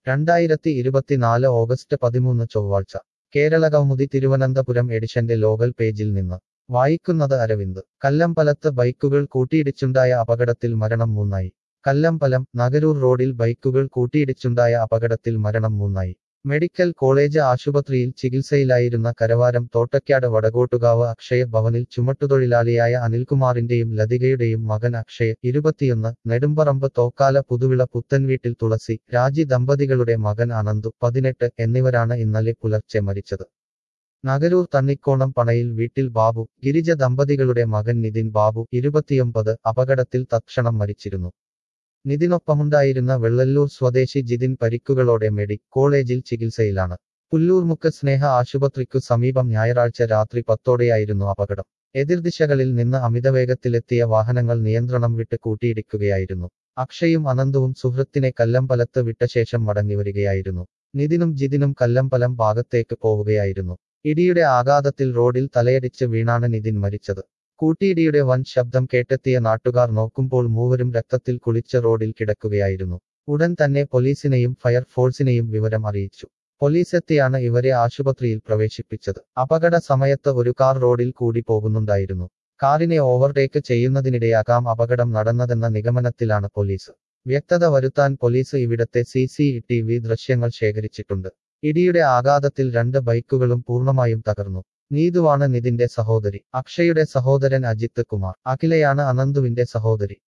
രണ്ടായിരത്തി ഇരുപത്തിനാല് ഓഗസ്റ്റ് പതിമൂന്ന് ചൊവ്വാഴ്ച കേരളകൗമുദി തിരുവനന്തപുരം എഡിഷന്റെ ലോകൽ പേജിൽ നിന്ന് വായിക്കുന്നത് അരവിന്ദ് കല്ലമ്പലത്ത് ബൈക്കുകൾ കൂട്ടിയിടിച്ചുണ്ടായ അപകടത്തിൽ മരണം മൂന്നായി കല്ലമ്പലം നഗരൂർ റോഡിൽ ബൈക്കുകൾ കൂട്ടിയിടിച്ചുണ്ടായ അപകടത്തിൽ മരണം മൂന്നായി മെഡിക്കൽ കോളേജ് ആശുപത്രിയിൽ ചികിത്സയിലായിരുന്ന കരവാരം തോട്ടയ്ക്കാട് വടകോട്ടുകാവ് അക്ഷയ ഭവനിൽ ചുമട്ടുതൊഴിലാളിയായ അനിൽകുമാറിന്റെയും ലതികയുടെയും മകൻ അക്ഷയ് ഇരുപത്തിയൊന്ന് നെടുമ്പറമ്പ് തോക്കാല പുതുവിള പുത്തൻവീട്ടിൽ തുളസി രാജി ദമ്പതികളുടെ മകൻ അനന്തു പതിനെട്ട് എന്നിവരാണ് ഇന്നലെ പുലർച്ചെ മരിച്ചത് നഗരൂർ തണ്ണിക്കോണം പണയിൽ വീട്ടിൽ ബാബു ഗിരിജ ദമ്പതികളുടെ മകൻ നിതിൻ ബാബു ഇരുപത്തിയൊമ്പത് അപകടത്തിൽ തത്ക്ഷണം മരിച്ചിരുന്നു നിതിനൊപ്പമുണ്ടായിരുന്ന വെള്ളല്ലൂർ സ്വദേശി ജിതിൻ പരിക്കുകളോടെ മെഡി കോളേജിൽ ചികിത്സയിലാണ് പുല്ലൂർമുക്ക് സ്നേഹ ആശുപത്രിക്കു സമീപം ഞായറാഴ്ച രാത്രി പത്തോടെയായിരുന്നു അപകടം എതിർദിശകളിൽ നിന്ന് അമിതവേഗത്തിലെത്തിയ വാഹനങ്ങൾ നിയന്ത്രണം വിട്ട് കൂട്ടിയിടിക്കുകയായിരുന്നു അക്ഷയും അനന്തവും സുഹൃത്തിനെ കല്ലമ്പലത്ത് വിട്ട ശേഷം മടങ്ങിവരികയായിരുന്നു നിതിനും ജിതിനും കല്ലമ്പലം ഭാഗത്തേക്ക് പോവുകയായിരുന്നു ഇടിയുടെ ആഘാതത്തിൽ റോഡിൽ തലയടിച്ച് വീണാണ് നിതിൻ മരിച്ചത് കൂട്ടിയിടിയുടെ വൻ ശബ്ദം കേട്ടെത്തിയ നാട്ടുകാർ നോക്കുമ്പോൾ മൂവരും രക്തത്തിൽ കുളിച്ച റോഡിൽ കിടക്കുകയായിരുന്നു ഉടൻ തന്നെ പോലീസിനെയും ഫയർഫോഴ്സിനെയും വിവരം അറിയിച്ചു പോലീസെത്തിയാണ് ഇവരെ ആശുപത്രിയിൽ പ്രവേശിപ്പിച്ചത് അപകട സമയത്ത് ഒരു കാർ റോഡിൽ കൂടി പോകുന്നുണ്ടായിരുന്നു കാറിനെ ഓവർടേക്ക് ചെയ്യുന്നതിനിടെയാകാം അപകടം നടന്നതെന്ന നിഗമനത്തിലാണ് പോലീസ് വ്യക്തത വരുത്താൻ പോലീസ് ഇവിടത്തെ സി സി ടി വി ദൃശ്യങ്ങൾ ശേഖരിച്ചിട്ടുണ്ട് ഇടിയുടെ ആഘാതത്തിൽ രണ്ട് ബൈക്കുകളും പൂർണ്ണമായും തകർന്നു നീതുവാണ് നിതിന്റെ സഹോദരി അക്ഷയുടെ സഹോദരൻ അജിത്ത് കുമാർ അഖിലയാണ് അനന്തുവിന്റെ സഹോദരി